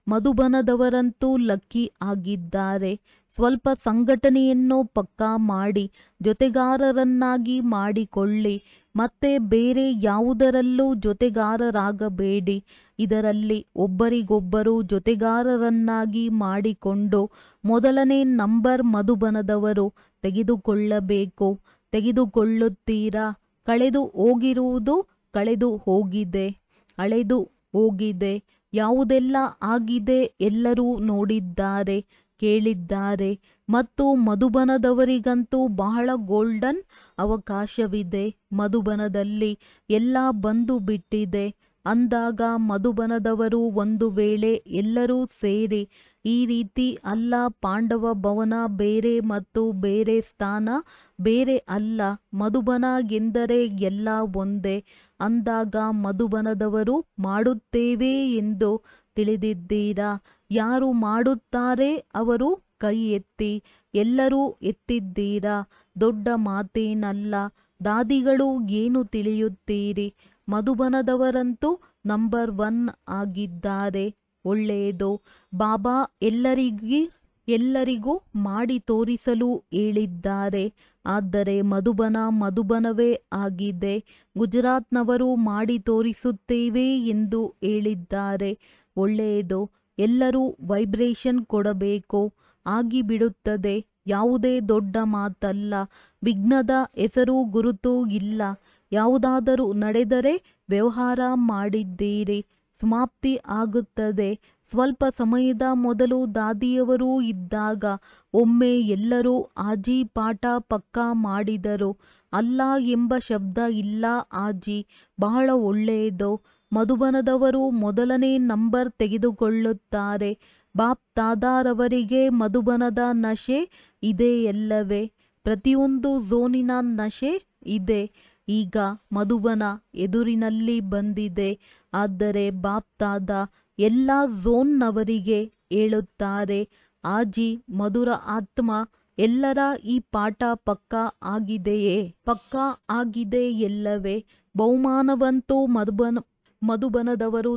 ಮಧುಬನದವರಂತೂ ಲಕ್ಕಿ ಆಗಿದ್ದಾರೆ ಸ್ವಲ್ಪ ಸಂಘಟನೆಯನ್ನು ಪಕ್ಕಾ ಮಾಡಿ ಜೊತೆಗಾರರನ್ನಾಗಿ ಮಾಡಿಕೊಳ್ಳಿ ಮತ್ತೆ ಬೇರೆ ಯಾವುದರಲ್ಲೂ ಜೊತೆಗಾರರಾಗಬೇಡಿ ಇದರಲ್ಲಿ ಒಬ್ಬರಿಗೊಬ್ಬರು ಜೊತೆಗಾರರನ್ನಾಗಿ ಮಾಡಿಕೊಂಡು ಮೊದಲನೇ ನಂಬರ್ ಮಧುಬನದವರು ತೆಗೆದುಕೊಳ್ಳಬೇಕು ತೆಗೆದುಕೊಳ್ಳುತ್ತೀರಾ ಕಳೆದು ಹೋಗಿರುವುದು ಕಳೆದು ಹೋಗಿದೆ ಅಳೆದು ಹೋಗಿದೆ ಯಾವುದೆಲ್ಲ ಆಗಿದೆ ಎಲ್ಲರೂ ನೋಡಿದ್ದಾರೆ ಕೇಳಿದ್ದಾರೆ ಮತ್ತು ಮಧುಬನದವರಿಗಂತೂ ಬಹಳ ಗೋಲ್ಡನ್ ಅವಕಾಶವಿದೆ ಮಧುಬನದಲ್ಲಿ ಎಲ್ಲ ಬಂದು ಬಿಟ್ಟಿದೆ ಅಂದಾಗ ಮಧುಬನದವರು ಒಂದು ವೇಳೆ ಎಲ್ಲರೂ ಸೇರಿ ಈ ರೀತಿ ಅಲ್ಲ ಪಾಂಡವ ಭವನ ಬೇರೆ ಮತ್ತು ಬೇರೆ ಸ್ಥಾನ ಬೇರೆ ಅಲ್ಲ ಮಧುಬನ ಎಂದರೆ ಎಲ್ಲ ಒಂದೇ ಅಂದಾಗ ಮಧುಬನದವರು ಮಾಡುತ್ತೇವೆ ಎಂದು ತಿಳಿದಿದ್ದೀರಾ ಯಾರು ಮಾಡುತ್ತಾರೆ ಅವರು ಕೈ ಎತ್ತಿ ಎಲ್ಲರೂ ಎತ್ತಿದ್ದೀರಾ ದೊಡ್ಡ ಮಾತೇನಲ್ಲ ದಾದಿಗಳು ಏನು ತಿಳಿಯುತ್ತೀರಿ ಮಧುಬನದವರಂತೂ ನಂಬರ್ ಒನ್ ಆಗಿದ್ದಾರೆ ಒಳ್ಳೆಯದು ಬಾಬಾ ಎಲ್ಲರಿಗೂ ಎಲ್ಲರಿಗೂ ಮಾಡಿ ತೋರಿಸಲು ಹೇಳಿದ್ದಾರೆ ಆದರೆ ಮಧುಬನ ಮಧುಬನವೇ ಆಗಿದೆ ಗುಜರಾತ್ನವರು ಮಾಡಿ ತೋರಿಸುತ್ತೇವೆ ಎಂದು ಹೇಳಿದ್ದಾರೆ ಒಳ್ಳೆಯದು ಎಲ್ಲರೂ ವೈಬ್ರೇಷನ್ ಕೊಡಬೇಕು ಆಗಿಬಿಡುತ್ತದೆ ಯಾವುದೇ ದೊಡ್ಡ ಮಾತಲ್ಲ ವಿಘ್ನದ ಹೆಸರು ಗುರುತು ಇಲ್ಲ ಯಾವುದಾದರೂ ನಡೆದರೆ ವ್ಯವಹಾರ ಮಾಡಿದ್ದೀರಿ ಸಮಾಪ್ತಿ ಆಗುತ್ತದೆ ಸ್ವಲ್ಪ ಸಮಯದ ಮೊದಲು ದಾದಿಯವರು ಇದ್ದಾಗ ಒಮ್ಮೆ ಎಲ್ಲರೂ ಆಜಿ ಪಾಠ ಪಕ್ಕಾ ಮಾಡಿದರು ಅಲ್ಲ ಎಂಬ ಶಬ್ದ ಇಲ್ಲ ಆಜಿ ಬಹಳ ಒಳ್ಳೆಯದು ಮಧುಬನದವರು ಮೊದಲನೇ ನಂಬರ್ ತೆಗೆದುಕೊಳ್ಳುತ್ತಾರೆ ಬಾಪ್ ತಾದಾರವರಿಗೆ ಮಧುಬನದ ನಶೆ ಇದೆಯಲ್ಲವೇ ಪ್ರತಿಯೊಂದು ಝೋನಿನ ನಶೆ ಇದೆ ಈಗ ಮಧುಬನ ಎದುರಿನಲ್ಲಿ ಬಂದಿದೆ ಆದರೆ ಬಾಪ್ತಾದ ಎಲ್ಲ ಝೋನ್ನವರಿಗೆ ಹೇಳುತ್ತಾರೆ ಆಜಿ ಮಧುರ ಆತ್ಮ ಎಲ್ಲರ ಈ ಪಾಠ ಪಕ್ಕಾ ಆಗಿದೆಯೇ ಪಕ್ಕಾ ಆಗಿದೆ ಎಲ್ಲವೇ ಬಹುಮಾನವಂತೂ ಮಧುಬನ ಮಧುಬನದವರು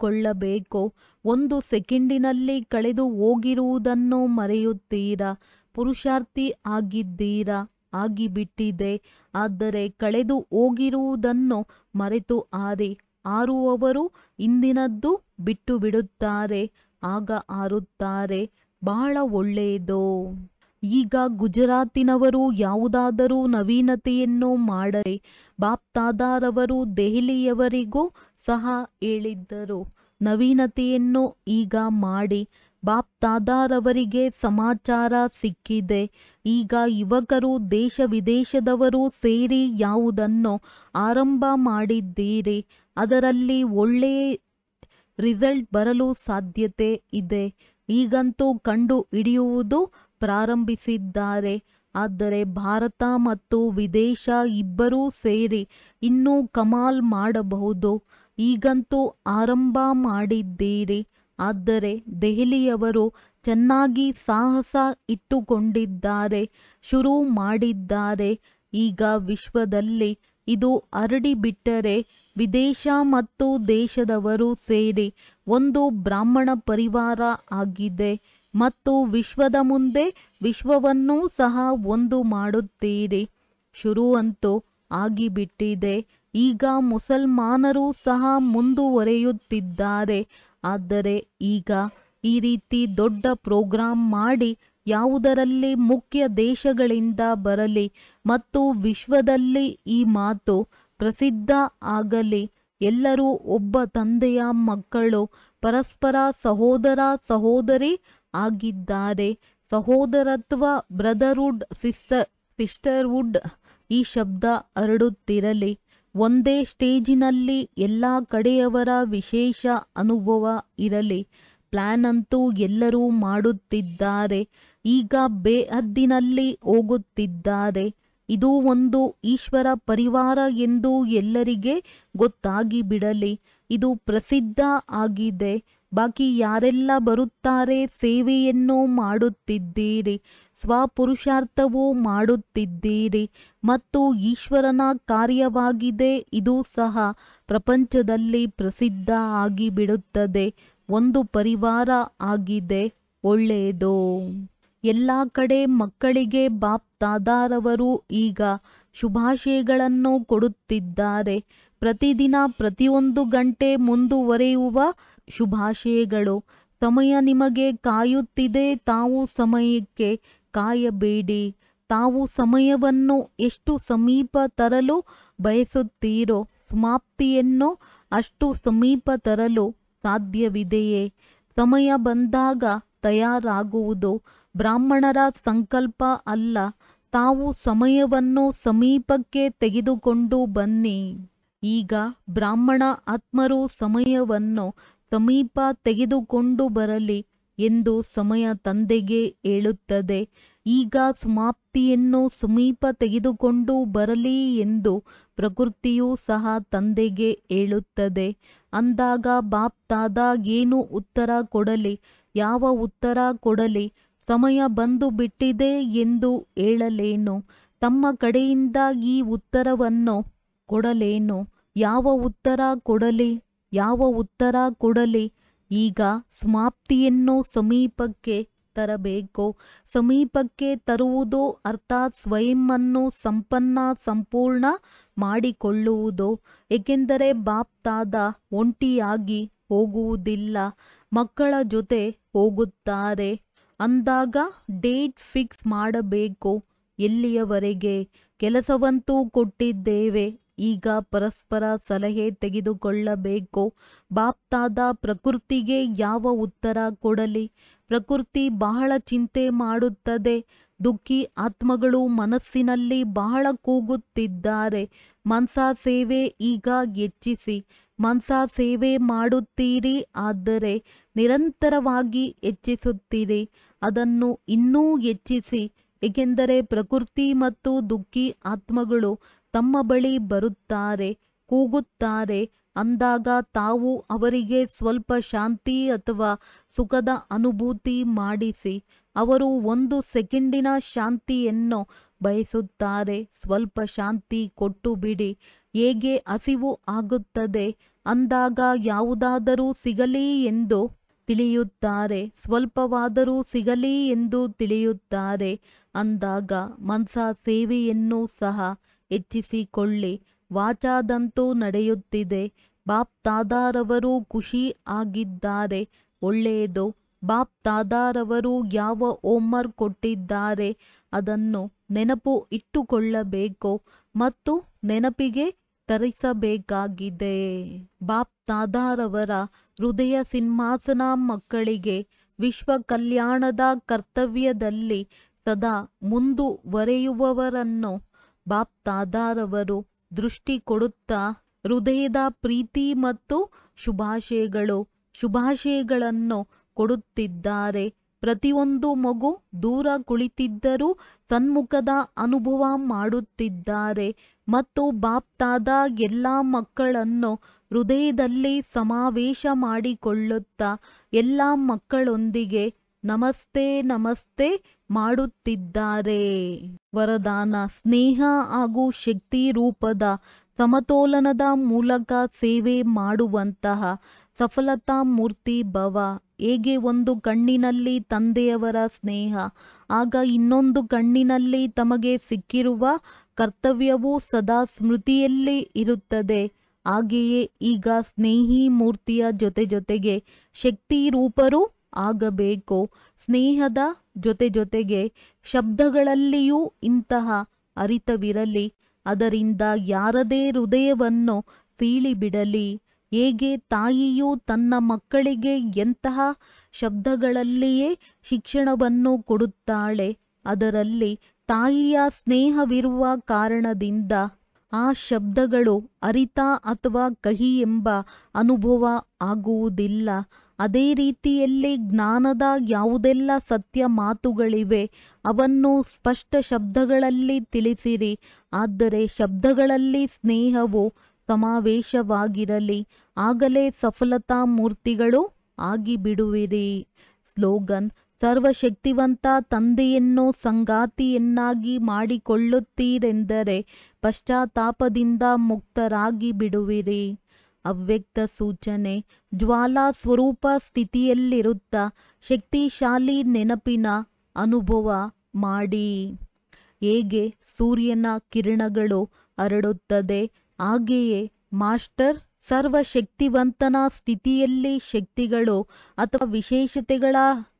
ತೆಗೆದುಕೊಳ್ಳಬೇಕು ಒಂದು ಸೆಕೆಂಡಿನಲ್ಲಿ ಕಳೆದು ಹೋಗಿರುವುದನ್ನು ಮರೆಯುತ್ತೀರಾ ಪುರುಷಾರ್ಥಿ ಆಗಿದ್ದೀರಾ ಆಗಿಬಿಟ್ಟಿದೆ ಆದರೆ ಕಳೆದು ಹೋಗಿರುವುದನ್ನು ಮರೆತು ಹಾರಿ ಹಾರುವವರು ಇಂದಿನದ್ದು ಬಿಟ್ಟು ಬಿಡುತ್ತಾರೆ ಆಗ ಹಾರುತ್ತಾರೆ ಬಹಳ ಒಳ್ಳೆಯದು ಈಗ ಗುಜರಾತಿನವರು ಯಾವುದಾದರೂ ನವೀನತೆಯನ್ನು ಮಾಡಲಿ ಬಾಪ್ತಾದಾರವರು ದೆಹಲಿಯವರಿಗೂ ಸಹ ಹೇಳಿದ್ದರು ನವೀನತೆಯನ್ನು ಈಗ ಮಾಡಿ ಬಾಪ್ತಾದಾರವರಿಗೆ ಸಮಾಚಾರ ಸಿಕ್ಕಿದೆ ಈಗ ಯುವಕರು ದೇಶ ವಿದೇಶದವರು ಸೇರಿ ಯಾವುದನ್ನು ಆರಂಭ ಮಾಡಿದ್ದೀರಿ ಅದರಲ್ಲಿ ಒಳ್ಳೆಯ ರಿಸಲ್ಟ್ ಬರಲು ಸಾಧ್ಯತೆ ಇದೆ ಈಗಂತೂ ಕಂಡು ಹಿಡಿಯುವುದು ಪ್ರಾರಂಭಿಸಿದ್ದಾರೆ ಆದರೆ ಭಾರತ ಮತ್ತು ವಿದೇಶ ಇಬ್ಬರೂ ಸೇರಿ ಇನ್ನೂ ಕಮಾಲ್ ಮಾಡಬಹುದು ಈಗಂತೂ ಆರಂಭ ಮಾಡಿದ್ದೀರಿ ಆದರೆ ದೆಹಲಿಯವರು ಚೆನ್ನಾಗಿ ಸಾಹಸ ಇಟ್ಟುಕೊಂಡಿದ್ದಾರೆ ಶುರು ಮಾಡಿದ್ದಾರೆ ಈಗ ವಿಶ್ವದಲ್ಲಿ ಇದು ಹರಡಿಬಿಟ್ಟರೆ ವಿದೇಶ ಮತ್ತು ದೇಶದವರು ಸೇರಿ ಒಂದು ಬ್ರಾಹ್ಮಣ ಪರಿವಾರ ಆಗಿದೆ ಮತ್ತು ವಿಶ್ವದ ಮುಂದೆ ವಿಶ್ವವನ್ನೂ ಸಹ ಒಂದು ಮಾಡುತ್ತೀರಿ ಶುರು ಅಂತೂ ಆಗಿಬಿಟ್ಟಿದೆ ಈಗ ಮುಸಲ್ಮಾನರು ಸಹ ಮುಂದುವರೆಯುತ್ತಿದ್ದಾರೆ ಆದರೆ ಈಗ ಈ ರೀತಿ ದೊಡ್ಡ ಪ್ರೋಗ್ರಾಂ ಮಾಡಿ ಯಾವುದರಲ್ಲಿ ಮುಖ್ಯ ದೇಶಗಳಿಂದ ಬರಲಿ ಮತ್ತು ವಿಶ್ವದಲ್ಲಿ ಈ ಮಾತು ಪ್ರಸಿದ್ಧ ಆಗಲಿ ಎಲ್ಲರೂ ಒಬ್ಬ ತಂದೆಯ ಮಕ್ಕಳು ಪರಸ್ಪರ ಸಹೋದರ ಸಹೋದರಿ ಆಗಿದ್ದಾರೆ ಸಹೋದರತ್ವ ಬ್ರದರ್ಹುಡ್ ಸಿಸ್ಟರ್ ಸಿಸ್ಟರ್ಹುಡ್ ಈ ಶಬ್ದ ಹರಡುತ್ತಿರಲಿ ಒಂದೇ ಸ್ಟೇಜಿನಲ್ಲಿ ಎಲ್ಲ ಕಡೆಯವರ ವಿಶೇಷ ಅನುಭವ ಇರಲಿ ಪ್ಲಾನ್ ಅಂತೂ ಎಲ್ಲರೂ ಮಾಡುತ್ತಿದ್ದಾರೆ ಈಗ ಬೇಹದ್ದಿನಲ್ಲಿ ಹೋಗುತ್ತಿದ್ದಾರೆ ಇದು ಒಂದು ಈಶ್ವರ ಪರಿವಾರ ಎಂದು ಎಲ್ಲರಿಗೆ ಗೊತ್ತಾಗಿಬಿಡಲಿ ಇದು ಪ್ರಸಿದ್ಧ ಆಗಿದೆ ಬಾಕಿ ಯಾರೆಲ್ಲ ಬರುತ್ತಾರೆ ಸೇವೆಯನ್ನು ಮಾಡುತ್ತಿದ್ದೀರಿ ಸ್ವಪುರುಷಾರ್ಥವೂ ಮಾಡುತ್ತಿದ್ದೀರಿ ಮತ್ತು ಈಶ್ವರನ ಕಾರ್ಯವಾಗಿದೆ ಇದು ಸಹ ಪ್ರಪಂಚದಲ್ಲಿ ಪ್ರಸಿದ್ಧ ಆಗಿಬಿಡುತ್ತದೆ ಒಂದು ಪರಿವಾರ ಆಗಿದೆ ಒಳ್ಳೆಯದು ಎಲ್ಲ ಕಡೆ ಮಕ್ಕಳಿಗೆ ಬಾಪ್ ದಾದಾರವರು ಈಗ ಶುಭಾಶಯಗಳನ್ನು ಕೊಡುತ್ತಿದ್ದಾರೆ ಪ್ರತಿದಿನ ಪ್ರತಿಯೊಂದು ಗಂಟೆ ಮುಂದುವರೆಯುವ ಶುಭಾಶಯಗಳು ಸಮಯ ನಿಮಗೆ ಕಾಯುತ್ತಿದೆ ತಾವು ಸಮಯಕ್ಕೆ ಕಾಯಬೇಡಿ ತಾವು ಸಮಯವನ್ನು ಎಷ್ಟು ಸಮೀಪ ತರಲು ಬಯಸುತ್ತೀರೋ ಸಮಾಪ್ತಿಯನ್ನು ಅಷ್ಟು ಸಮೀಪ ತರಲು ಸಾಧ್ಯವಿದೆಯೇ ಸಮಯ ಬಂದಾಗ ತಯಾರಾಗುವುದು ಬ್ರಾಹ್ಮಣರ ಸಂಕಲ್ಪ ಅಲ್ಲ ತಾವು ಸಮಯವನ್ನು ಸಮೀಪಕ್ಕೆ ತೆಗೆದುಕೊಂಡು ಬನ್ನಿ ಈಗ ಬ್ರಾಹ್ಮಣ ಆತ್ಮರು ಸಮಯವನ್ನು ಸಮೀಪ ತೆಗೆದುಕೊಂಡು ಬರಲಿ ಎಂದು ಸಮಯ ತಂದೆಗೆ ಹೇಳುತ್ತದೆ ಈಗ ಸಮಾಪ್ತಿಯನ್ನು ಸಮೀಪ ತೆಗೆದುಕೊಂಡು ಬರಲಿ ಎಂದು ಪ್ರಕೃತಿಯೂ ಸಹ ತಂದೆಗೆ ಹೇಳುತ್ತದೆ ಅಂದಾಗ ಬಾಪ್ ದಾದಾ ಏನು ಉತ್ತರ ಕೊಡಲಿ ಯಾವ ಉತ್ತರ ಕೊಡಲಿ ಸಮಯ ಬಂದು ಬಿಟ್ಟಿದೆ ಎಂದು ಹೇಳಲೇನು ತಮ್ಮ ಕಡೆಯಿಂದ ಈ ಉತ್ತರವನ್ನು ಕೊಡಲೇನು ಯಾವ ಉತ್ತರ ಕೊಡಲಿ ಯಾವ ಉತ್ತರ ಕೊಡಲಿ ಈಗ ಸಮಾಪ್ತಿಯನ್ನು ಸಮೀಪಕ್ಕೆ ತರಬೇಕು ಸಮೀಪಕ್ಕೆ ತರುವುದು ಅರ್ಥಾತ್ ಸ್ವಯಂವನ್ನು ಸಂಪನ್ನ ಸಂಪೂರ್ಣ ಮಾಡಿಕೊಳ್ಳುವುದು ಏಕೆಂದರೆ ಬಾಪ್ ದಾದ ಒಂಟಿಯಾಗಿ ಹೋಗುವುದಿಲ್ಲ ಮಕ್ಕಳ ಜೊತೆ ಹೋಗುತ್ತಾರೆ ಅಂದಾಗ ಡೇಟ್ ಫಿಕ್ಸ್ ಮಾಡಬೇಕು ಎಲ್ಲಿಯವರೆಗೆ ಕೆಲಸವಂತೂ ಕೊಟ್ಟಿದ್ದೇವೆ ಈಗ ಪರಸ್ಪರ ಸಲಹೆ ತೆಗೆದುಕೊಳ್ಳಬೇಕು ಬಾಪ್ತಾದ ಪ್ರಕೃತಿಗೆ ಯಾವ ಉತ್ತರ ಕೊಡಲಿ ಪ್ರಕೃತಿ ಬಹಳ ಚಿಂತೆ ಮಾಡುತ್ತದೆ ದುಃಖಿ ಆತ್ಮಗಳು ಮನಸ್ಸಿನಲ್ಲಿ ಬಹಳ ಕೂಗುತ್ತಿದ್ದಾರೆ ಮನ್ಸಾ ಸೇವೆ ಈಗ ಹೆಚ್ಚಿಸಿ ಮನ್ಸಾ ಸೇವೆ ಮಾಡುತ್ತೀರಿ ಆದರೆ ನಿರಂತರವಾಗಿ ಹೆಚ್ಚಿಸುತ್ತೀರಿ ಅದನ್ನು ಇನ್ನೂ ಹೆಚ್ಚಿಸಿ ಏಕೆಂದರೆ ಪ್ರಕೃತಿ ಮತ್ತು ದುಃಖಿ ಆತ್ಮಗಳು ತಮ್ಮ ಬಳಿ ಬರುತ್ತಾರೆ ಕೂಗುತ್ತಾರೆ ಅಂದಾಗ ತಾವು ಅವರಿಗೆ ಸ್ವಲ್ಪ ಶಾಂತಿ ಅಥವಾ ಸುಖದ ಅನುಭೂತಿ ಮಾಡಿಸಿ ಅವರು ಒಂದು ಸೆಕೆಂಡಿನ ಶಾಂತಿಯನ್ನು ಬಯಸುತ್ತಾರೆ ಸ್ವಲ್ಪ ಶಾಂತಿ ಕೊಟ್ಟು ಬಿಡಿ ಹೇಗೆ ಹಸಿವು ಆಗುತ್ತದೆ ಅಂದಾಗ ಯಾವುದಾದರೂ ಸಿಗಲಿ ಎಂದು ತಿಳಿಯುತ್ತಾರೆ ಸ್ವಲ್ಪವಾದರೂ ಸಿಗಲಿ ಎಂದು ತಿಳಿಯುತ್ತಾರೆ ಅಂದಾಗ ಮನ್ಸ ಸೇವೆಯನ್ನು ಸಹ ಹೆಚ್ಚಿಸಿಕೊಳ್ಳಿ ವಾಚಾದಂತೂ ನಡೆಯುತ್ತಿದೆ ಬಾಪ್ ತಾದಾರವರು ಖುಷಿ ಆಗಿದ್ದಾರೆ ಒಳ್ಳೆಯದು ಬಾಪ್ ತಾದಾರವರು ಯಾವ ಹೋಮ್ವರ್ಕ್ ಕೊಟ್ಟಿದ್ದಾರೆ ಅದನ್ನು ನೆನಪು ಇಟ್ಟುಕೊಳ್ಳಬೇಕು ಮತ್ತು ನೆನಪಿಗೆ ತರಿಸಬೇಕಾಗಿದೆ ಬಾಪ್ ತಾದಾರವರ ಹೃದಯ ಸಿಂಹಾಸನ ಮಕ್ಕಳಿಗೆ ವಿಶ್ವ ಕಲ್ಯಾಣದ ಕರ್ತವ್ಯದಲ್ಲಿ ಸದಾ ಮುಂದುವರೆಯುವವರನ್ನು ಬಾಪ್ ತಾದಾರವರು ದೃಷ್ಟಿ ಕೊಡುತ್ತಾ ಹೃದಯದ ಪ್ರೀತಿ ಮತ್ತು ಶುಭಾಶಯಗಳು ಶುಭಾಶಯಗಳನ್ನು ಕೊಡುತ್ತಿದ್ದಾರೆ ಪ್ರತಿಯೊಂದು ಮಗು ದೂರ ಕುಳಿತಿದ್ದರೂ ಸನ್ಮುಖದ ಅನುಭವ ಮಾಡುತ್ತಿದ್ದಾರೆ ಮತ್ತು ಬಾಪ್ ತಾದ ಎಲ್ಲ ಮಕ್ಕಳನ್ನು ಹೃದಯದಲ್ಲಿ ಸಮಾವೇಶ ಮಾಡಿಕೊಳ್ಳುತ್ತಾ ಎಲ್ಲ ಮಕ್ಕಳೊಂದಿಗೆ ನಮಸ್ತೆ ನಮಸ್ತೆ ಮಾಡುತ್ತಿದ್ದಾರೆ ವರದಾನ ಸ್ನೇಹ ಹಾಗೂ ಶಕ್ತಿ ರೂಪದ ಸಮತೋಲನದ ಮೂಲಕ ಸೇವೆ ಮಾಡುವಂತಹ ಸಫಲತಾ ಮೂರ್ತಿ ಭವ ಹೇಗೆ ಒಂದು ಕಣ್ಣಿನಲ್ಲಿ ತಂದೆಯವರ ಸ್ನೇಹ ಆಗ ಇನ್ನೊಂದು ಕಣ್ಣಿನಲ್ಲಿ ತಮಗೆ ಸಿಕ್ಕಿರುವ ಕರ್ತವ್ಯವು ಸದಾ ಸ್ಮೃತಿಯಲ್ಲಿ ಇರುತ್ತದೆ ಹಾಗೆಯೇ ಈಗ ಸ್ನೇಹಿ ಮೂರ್ತಿಯ ಜೊತೆ ಜೊತೆಗೆ ಶಕ್ತಿ ರೂಪರೂ ಆಗಬೇಕು ಸ್ನೇಹದ ಜೊತೆ ಜೊತೆಗೆ ಶಬ್ದಗಳಲ್ಲಿಯೂ ಇಂತಹ ಅರಿತವಿರಲಿ ಅದರಿಂದ ಯಾರದೇ ಹೃದಯವನ್ನು ಸೀಳಿಬಿಡಲಿ ಹೇಗೆ ತಾಯಿಯು ತನ್ನ ಮಕ್ಕಳಿಗೆ ಎಂತಹ ಶಬ್ದಗಳಲ್ಲಿಯೇ ಶಿಕ್ಷಣವನ್ನು ಕೊಡುತ್ತಾಳೆ ಅದರಲ್ಲಿ ತಾಯಿಯ ಸ್ನೇಹವಿರುವ ಕಾರಣದಿಂದ ಆ ಶಬ್ದಗಳು ಅರಿತ ಅಥವಾ ಕಹಿ ಎಂಬ ಅನುಭವ ಆಗುವುದಿಲ್ಲ ಅದೇ ರೀತಿಯಲ್ಲಿ ಜ್ಞಾನದ ಯಾವುದೆಲ್ಲ ಸತ್ಯ ಮಾತುಗಳಿವೆ ಅವನ್ನು ಸ್ಪಷ್ಟ ಶಬ್ದಗಳಲ್ಲಿ ತಿಳಿಸಿರಿ ಆದರೆ ಶಬ್ದಗಳಲ್ಲಿ ಸ್ನೇಹವು ಸಮಾವೇಶವಾಗಿರಲಿ ಆಗಲೇ ಸಫಲತಾ ಮೂರ್ತಿಗಳು ಆಗಿಬಿಡುವಿರಿ ಸ್ಲೋಗನ್ ಸರ್ವಶಕ್ತಿವಂತ ತಂದೆಯನ್ನು ಸಂಗಾತಿಯನ್ನಾಗಿ ಮಾಡಿಕೊಳ್ಳುತ್ತೀರೆಂದರೆ ಪಶ್ಚಾತ್ತಾಪದಿಂದ ಮುಕ್ತರಾಗಿ ಬಿಡುವಿರಿ ಅವ್ಯಕ್ತ ಸೂಚನೆ ಜ್ವಾಲಾ ಸ್ವರೂಪ ಸ್ಥಿತಿಯಲ್ಲಿರುತ್ತಾ ಶಕ್ತಿಶಾಲಿ ನೆನಪಿನ ಅನುಭವ ಮಾಡಿ ಹೇಗೆ ಸೂರ್ಯನ ಕಿರಣಗಳು ಹರಡುತ್ತದೆ ಹಾಗೆಯೇ ಮಾಸ್ಟರ್ ಸರ್ವಶಕ್ತಿವಂತನ ಸ್ಥಿತಿಯಲ್ಲಿ ಶಕ್ತಿಗಳು ಅಥವಾ ವಿಶೇಷತೆಗಳ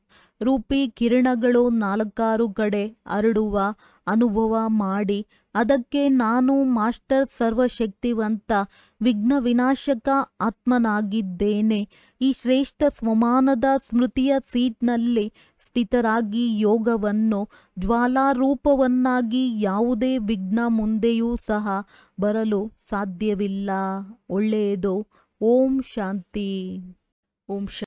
ರೂಪಿ ಕಿರಣಗಳು ನಾಲ್ಕಾರು ಕಡೆ ಹರಡುವ ಅನುಭವ ಮಾಡಿ ಅದಕ್ಕೆ ನಾನು ಮಾಸ್ಟರ್ ಸರ್ವಶಕ್ತಿವಂತ ವಿಘ್ನ ವಿನಾಶಕ ಆತ್ಮನಾಗಿದ್ದೇನೆ ಈ ಶ್ರೇಷ್ಠ ಸ್ವಮಾನದ ಸ್ಮೃತಿಯ ಸೀಟ್ನಲ್ಲಿ ಸ್ಥಿತರಾಗಿ ಯೋಗವನ್ನು ಜ್ವಾಲಾರೂಪವನ್ನಾಗಿ ಯಾವುದೇ ವಿಘ್ನ ಮುಂದೆಯೂ ಸಹ ಬರಲು ಸಾಧ್ಯವಿಲ್ಲ ಒಳ್ಳೆಯದು ಓಂ ಶಾಂತಿ ಓಂ